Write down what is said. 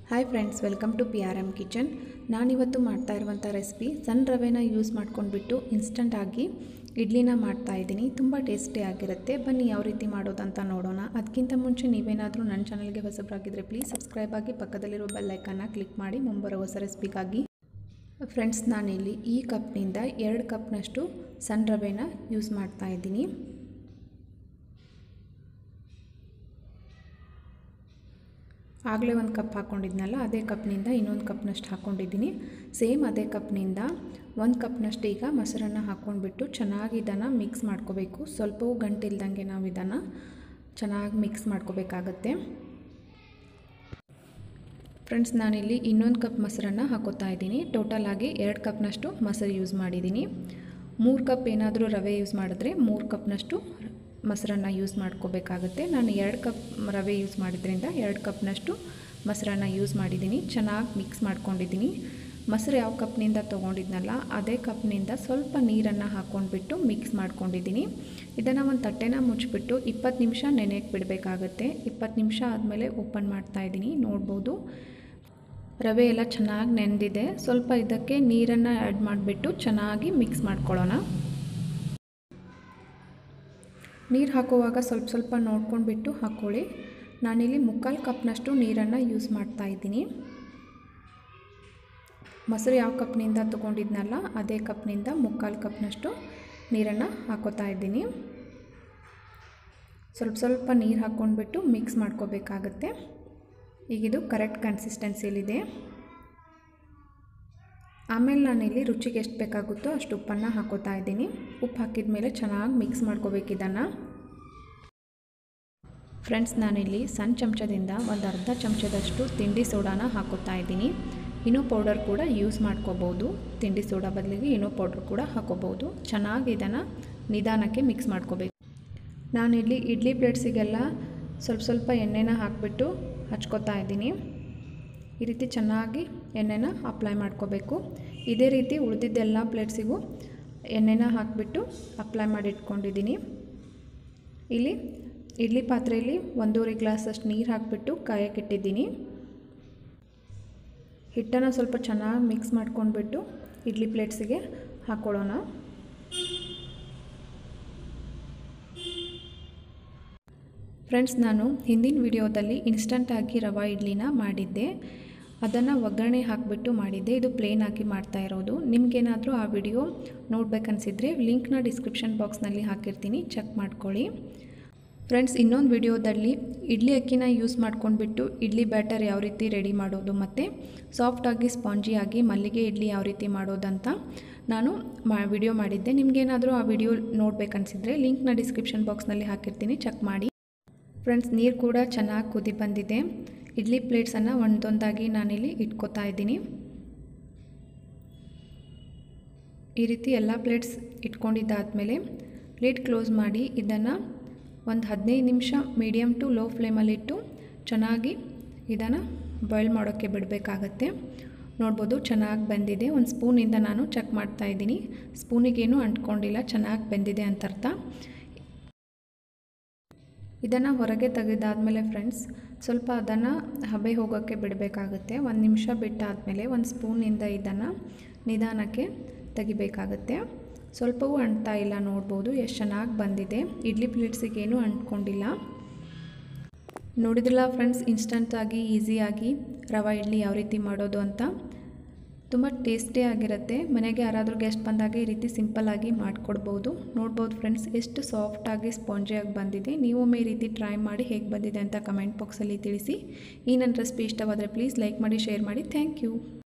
hi friends welcome to P R M kitchen ನಾನಿವತ್ತು ಮಾಡ್ತಾ ಇರುವಂಥ ರೆಸಿಪಿ ಸಣ್ಣ ರವೆನ ಯೂಸ್ ಮಾಡ್ಕೊಂಡ್ಬಿಟ್ಟು ಇನ್ಸ್ಟಂಟ್ ಆಗಿ ಇಡ್ಲಿನ ಮಾಡ್ತಾ ಇದ್ದೀನಿ ತುಂಬ ಟೇಸ್ಟಿ ಆಗಿರುತ್ತೆ ಬನ್ನಿ ಯಾವ ರೀತಿ ಮಾಡೋದಂತ ನೋಡೋಣ ಅದಕ್ಕಿಂತ ಮುಂಚೆ ನೀವೇನಾದರೂ ನನ್ನ ಚಾನಲ್ಗೆ ಹೊಸಬರಾಗಿದ್ದರೆ ಪ್ಲೀಸ್ ಸಬ್ಸ್ಕ್ರೈಬ್ ಆಗಿ ಪಕ್ಕದಲ್ಲಿರೋ ಬೆಲ್ ಐಕನ್ನ ಕ್ಲಿಕ್ ಮಾಡಿ ಮುಂಬರೋ ಹೊಸ ರೆಸಿಪಿಗಾಗಿ ಫ್ರೆಂಡ್ಸ್ ನಾನಿಲ್ಲಿ ಈ ಕಪ್ನಿಂದ ಎರಡು ಕಪ್ನಷ್ಟು ಸಣ್ಣ ರವೆನ ಯೂಸ್ ಮಾಡ್ತಾ ಇದ್ದೀನಿ ಆಗಲೇ ಒಂದು ಕಪ್ ಹಾಕ್ಕೊಂಡಿದ್ನಲ್ಲ ಅದೇ ಕಪ್ನಿಂದ ಇನ್ನೊಂದು ಕಪ್ನಷ್ಟು ಹಾಕ್ಕೊಂಡಿದ್ದೀನಿ ಸೇಮ್ ಅದೇ ಕಪ್ನಿಂದ ಒಂದು ಕಪ್ನಷ್ಟು ಈಗ ಮೊಸರನ್ನು ಹಾಕ್ಕೊಂಡ್ಬಿಟ್ಟು ಚೆನ್ನಾಗಿ ಇದನ್ನು ಮಿಕ್ಸ್ ಮಾಡ್ಕೋಬೇಕು ಸ್ವಲ್ಪವೂ ಗಂಟಿಲ್ದಂಗೆ ನಾವು ಇದನ್ನು ಚೆನ್ನಾಗಿ ಮಿಕ್ಸ್ ಮಾಡ್ಕೋಬೇಕಾಗತ್ತೆ ಫ್ರೆಂಡ್ಸ್ ನಾನಿಲ್ಲಿ ಇನ್ನೊಂದು ಕಪ್ ಮೊಸರನ್ನು ಹಾಕೋತಾ ಇದ್ದೀನಿ ಟೋಟಲ್ ಆಗಿ ಎರಡು ಕಪ್ನಷ್ಟು ಮೊಸರು ಯೂಸ್ ಮಾಡಿದ್ದೀನಿ ಮೂರು ಕಪ್ ಏನಾದರೂ ರವೆ ಯೂಸ್ ಮಾಡಿದ್ರೆ ಮೂರು ಕಪ್ನಷ್ಟು ಮೊಸರನ್ನು ಯೂಸ್ ಮಾಡ್ಕೋಬೇಕಾಗುತ್ತೆ ನಾನು ಎರಡು ಕಪ್ ರವೆ ಯೂಸ್ ಮಾಡಿದ್ರಿಂದ ಎರಡು ಕಪ್ನಷ್ಟು ಮೊಸರನ್ನು ಯೂಸ್ ಮಾಡಿದ್ದೀನಿ ಚೆನ್ನಾಗಿ ಮಿಕ್ಸ್ ಮಾಡ್ಕೊಂಡಿದ್ದೀನಿ ಮೊಸರು ಯಾವ ಕಪ್ನಿಂದ ತೊಗೊಂಡಿದ್ನಲ್ಲ ಅದೇ ಕಪ್ನಿಂದ ಸ್ವಲ್ಪ ನೀರನ್ನು ಹಾಕ್ಕೊಂಡ್ಬಿಟ್ಟು ಮಿಕ್ಸ್ ಮಾಡ್ಕೊಂಡಿದ್ದೀನಿ ಇದನ್ನು ಒಂದು ತಟ್ಟೆನ ಮುಚ್ಚಿಬಿಟ್ಟು ಇಪ್ಪತ್ತು ನಿಮಿಷ ನೆನೆಯಕ್ಕೆ ಬಿಡಬೇಕಾಗತ್ತೆ ಇಪ್ಪತ್ತು ನಿಮಿಷ ಆದಮೇಲೆ ಓಪನ್ ಮಾಡ್ತಾಯಿದ್ದೀನಿ ನೋಡ್ಬೋದು ರವೆ ಎಲ್ಲ ಚೆನ್ನಾಗಿ ನೆಂದಿದೆ ಸ್ವಲ್ಪ ಇದಕ್ಕೆ ನೀರನ್ನು ಆ್ಯಡ್ ಮಾಡಿಬಿಟ್ಟು ಚೆನ್ನಾಗಿ ಮಿಕ್ಸ್ ಮಾಡ್ಕೊಳ್ಳೋಣ ನೀರು ಹಾಕುವಾಗ ಸ್ವಲ್ಪ ಸ್ವಲ್ಪ ನೋಡ್ಕೊಂಡ್ಬಿಟ್ಟು ಹಾಕ್ಕೊಳ್ಳಿ ನಾನಿಲ್ಲಿ ಮುಕ್ಕಾಲು ಕಪ್ನಷ್ಟು ನೀರನ್ನು ಯೂಸ್ ಮಾಡ್ತಾ ಇದ್ದೀನಿ ಮೊಸರು ಯಾವ ಕಪ್ನಿಂದ ತೊಗೊಂಡಿದ್ನಲ್ಲ ಅದೇ ಕಪ್ನಿಂದ ಮುಕ್ಕಾಲು ಕಪ್ನಷ್ಟು ನೀರನ್ನು ಹಾಕೋತಾ ಇದ್ದೀನಿ ಸ್ವಲ್ಪ ಸ್ವಲ್ಪ ನೀರು ಹಾಕ್ಕೊಂಡ್ಬಿಟ್ಟು ಮಿಕ್ಸ್ ಮಾಡ್ಕೋಬೇಕಾಗತ್ತೆ ಈಗಿದು ಕರೆಕ್ಟ್ ಕನ್ಸಿಸ್ಟೆನ್ಸಿಲಿದೆ ಆಮೇಲೆ ನಾನಿಲ್ಲಿ ರುಚಿಗೆ ಎಷ್ಟು ಬೇಕಾಗುತ್ತೋ ಅಷ್ಟು ಉಪ್ಪನ್ನು ಹಾಕೋತಾ ಇದ್ದೀನಿ ಉಪ್ಪು ಹಾಕಿದ ಮೇಲೆ ಚೆನ್ನಾಗಿ ಮಿಕ್ಸ್ ಮಾಡ್ಕೋಬೇಕು ಇದನ್ನು ಫ್ರೆಂಡ್ಸ್ ನಾನಿಲ್ಲಿ ಸಣ್ಣ ಚಮಚದಿಂದ ಒಂದು ಅರ್ಧ ಚಮಚದಷ್ಟು ತಿಂಡಿ ಸೋಡಾನ ಹಾಕೋತಾ ಇದ್ದೀನಿ ಇನೋ ಪೌಡರ್ ಕೂಡ ಯೂಸ್ ಮಾಡ್ಕೋಬೋದು ತಿಂಡಿ ಸೋಡಾ ಬದಲಿಗೆ ಇನೋ ಪೌಡರ್ ಕೂಡ ಹಾಕೋಬೋದು ಚೆನ್ನಾಗಿ ಇದನ್ನು ನಿಧಾನಕ್ಕೆ ಮಿಕ್ಸ್ ಮಾಡ್ಕೋಬೇಕು ನಾನಿಲ್ಲಿ ಇಡ್ಲಿ ಪ್ಲೇಟ್ಸಿಗೆಲ್ಲ ಸ್ವಲ್ಪ ಸ್ವಲ್ಪ ಎಣ್ಣೆನ ಹಾಕಿಬಿಟ್ಟು ಹಚ್ಕೋತಾ ಇದ್ದೀನಿ ಈ ರೀತಿ ಚೆನ್ನಾಗಿ ಎಣ್ಣೆನ ಅಪ್ಲೈ ಮಾಡ್ಕೋಬೇಕು ಇದೇ ರೀತಿ ಉಳಿದಿದ್ದೆಲ್ಲ ಪ್ಲೇಟ್ಸಿಗೂ ಎಣ್ಣೆನ ಹಾಕಿಬಿಟ್ಟು ಅಪ್ಲೈ ಮಾಡಿ ಇಟ್ಕೊಂಡಿದ್ದೀನಿ ಇಲ್ಲಿ ಇಡ್ಲಿ ಪಾತ್ರೆಯಲ್ಲಿ ಒಂದೂವರೆ ಗ್ಲಾಸಷ್ಟು ನೀರು ಹಾಕಿಬಿಟ್ಟು ಕಾಯಕ್ಕೆ ಇಟ್ಟಿದ್ದೀನಿ ಹಿಟ್ಟನ್ನು ಸ್ವಲ್ಪ ಚೆನ್ನಾಗಿ ಮಿಕ್ಸ್ ಮಾಡ್ಕೊಂಡ್ಬಿಟ್ಟು ಇಡ್ಲಿ ಪ್ಲೇಟ್ಸಿಗೆ ಹಾಕ್ಕೊಳ್ಳೋಣ ಫ್ರೆಂಡ್ಸ್ ನಾನು ಹಿಂದಿನ ವಿಡಿಯೋದಲ್ಲಿ ಇನ್ಸ್ಟಂಟಾಗಿ ರವಾ ಇಡ್ಲಿನ ಮಾಡಿದ್ದೆ ಅದನ್ನು ಒಗ್ಗರಣೆ ಹಾಕಿಬಿಟ್ಟು ಮಾಡಿದ್ದೆ ಇದು ಪ್ಲೇನ್ ಆಗಿ ಮಾಡ್ತಾ ಇರೋದು ನಿಮಗೇನಾದರೂ ಆ ವಿಡಿಯೋ ನೋಡ್ಬೇಕನ್ಸಿದ್ರೆ ಲಿಂಕ್ನ ಡಿಸ್ಕ್ರಿಪ್ಷನ್ ಬಾಕ್ಸ್ನಲ್ಲಿ ಹಾಕಿರ್ತೀನಿ ಚೆಕ್ ಮಾಡ್ಕೊಳ್ಳಿ ಫ್ರೆಂಡ್ಸ್ ಇನ್ನೊಂದು ವಿಡಿಯೋದಲ್ಲಿ ಇಡ್ಲಿ ಅಕ್ಕಿನ ಯೂಸ್ ಮಾಡ್ಕೊಂಡ್ಬಿಟ್ಟು ಇಡ್ಲಿ ಬ್ಯಾಟರ್ ಯಾವ ರೀತಿ ರೆಡಿ ಮಾಡೋದು ಮತ್ತು ಸಾಫ್ಟಾಗಿ ಸ್ಪಾಂಜಿಯಾಗಿ ಮಲ್ಲಿಗೆ ಇಡ್ಲಿ ಯಾವ ರೀತಿ ಮಾಡೋದಂತ ನಾನು ಮಾ ವಿಡಿಯೋ ಮಾಡಿದ್ದೆ ನಿಮಗೇನಾದರೂ ಆ ವಿಡಿಯೋ ನೋಡ್ಬೇಕನ್ಸಿದ್ರೆ ಲಿಂಕ್ನ ಡಿಸ್ಕ್ರಿಪ್ಷನ್ ಬಾಕ್ಸ್ನಲ್ಲಿ ಹಾಕಿರ್ತೀನಿ ಚೆಕ್ ಮಾಡಿ ಫ್ರೆಂಡ್ಸ್ ನೀರು ಕೂಡ ಚೆನ್ನಾಗಿ ಕುದಿ ಬಂದಿದೆ ಇಡ್ಲಿ ಪ್ಲೇಟ್ಸನ್ನು ಒಂದೊಂದಾಗಿ ನಾನಿಲ್ಲಿ ಇಟ್ಕೋತಾ ಇದ್ದೀನಿ ಈ ರೀತಿ ಎಲ್ಲ ಪ್ಲೇಟ್ಸ್ ಇಟ್ಕೊಂಡಿದ್ದಾದಮೇಲೆ ಪ್ಲೇಟ್ ಕ್ಲೋಸ್ ಮಾಡಿ ಇದನ್ನು ಒಂದು ಹದಿನೈದು ನಿಮಿಷ ಮೀಡಿಯಮ್ ಟು ಲೋ ಫ್ಲೇಮಲ್ಲಿಟ್ಟು ಚೆನ್ನಾಗಿ ಇದನ್ನು ಬಾಯ್ಲ್ ಮಾಡೋಕ್ಕೆ ಬಿಡಬೇಕಾಗತ್ತೆ ನೋಡ್ಬೋದು ಚೆನ್ನಾಗಿ ಬೆಂದಿದೆ ಒಂದು ಸ್ಪೂನಿಂದ ನಾನು ಚೆಕ್ ಮಾಡ್ತಾಯಿದ್ದೀನಿ ಸ್ಪೂನಿಗೇನು ಅಂಟ್ಕೊಂಡಿಲ್ಲ ಚೆನ್ನಾಗಿ ಬೆಂದಿದೆ ಅಂತ ಅರ್ಥ ಇದನ್ನು ಹೊರಗೆ ತೆಗೆದಾದಮೇಲೆ ಫ್ರೆಂಡ್ಸ್ ಸ್ವಲ್ಪ ಅದನ್ನು ಹಬೆ ಹೋಗೋಕ್ಕೆ ಬಿಡಬೇಕಾಗುತ್ತೆ ಒಂದು ನಿಮಿಷ ಬಿಟ್ಟಾದಮೇಲೆ ಒಂದು ಸ್ಪೂನಿಂದ ಇದನ್ನು ನಿಧಾನಕ್ಕೆ ತೆಗಿಬೇಕಾಗುತ್ತೆ ಸ್ವಲ್ಪವೂ ಅಂಟ್ತಾ ಇಲ್ಲ ನೋಡ್ಬೋದು ಎಷ್ಟು ಚೆನ್ನಾಗಿ ಬಂದಿದೆ ಇಡ್ಲಿ ಪ್ಲೇಟ್ಸಿಗೇನು ಅಂಟ್ಕೊಂಡಿಲ್ಲ ನೋಡಿದ್ರಲ್ಲ ಫ್ರೆಂಡ್ಸ್ ಇನ್ಸ್ಟಂಟಾಗಿ ಈಸಿಯಾಗಿ ರವಾ ಇಡ್ಲಿ ಯಾವ ರೀತಿ ಮಾಡೋದು ಅಂತ ತುಂಬ ಟೇಸ್ಟಿಯಾಗಿರುತ್ತೆ ಮನೆಗೆ ಯಾರಾದರೂ ಗೆಸ್ಟ್ ಬಂದಾಗ ಈ ರೀತಿ ಸಿಂಪಲ್ಲಾಗಿ ಮಾಡಿಕೊಡ್ಬೋದು ನೋಡ್ಬೋದು ಫ್ರೆಂಡ್ಸ್ ಎಷ್ಟು ಸಾಫ್ಟಾಗಿ ಸ್ಪಾಂಜಿಯಾಗಿ ಬಂದಿದೆ ನೀವೊಮ್ಮೆ ಈ ರೀತಿ ಟ್ರೈ ಮಾಡಿ ಹೇಗೆ ಬಂದಿದೆ ಅಂತ ಕಮೆಂಟ್ ಬಾಕ್ಸಲ್ಲಿ ತಿಳಿಸಿ ಈ ನನ್ನ ರೆಸಿಪಿ ಇಷ್ಟವಾದರೆ ಪ್ಲೀಸ್ ಲೈಕ್ ಮಾಡಿ ಶೇರ್ ಮಾಡಿ ಥ್ಯಾಂಕ್ ಯು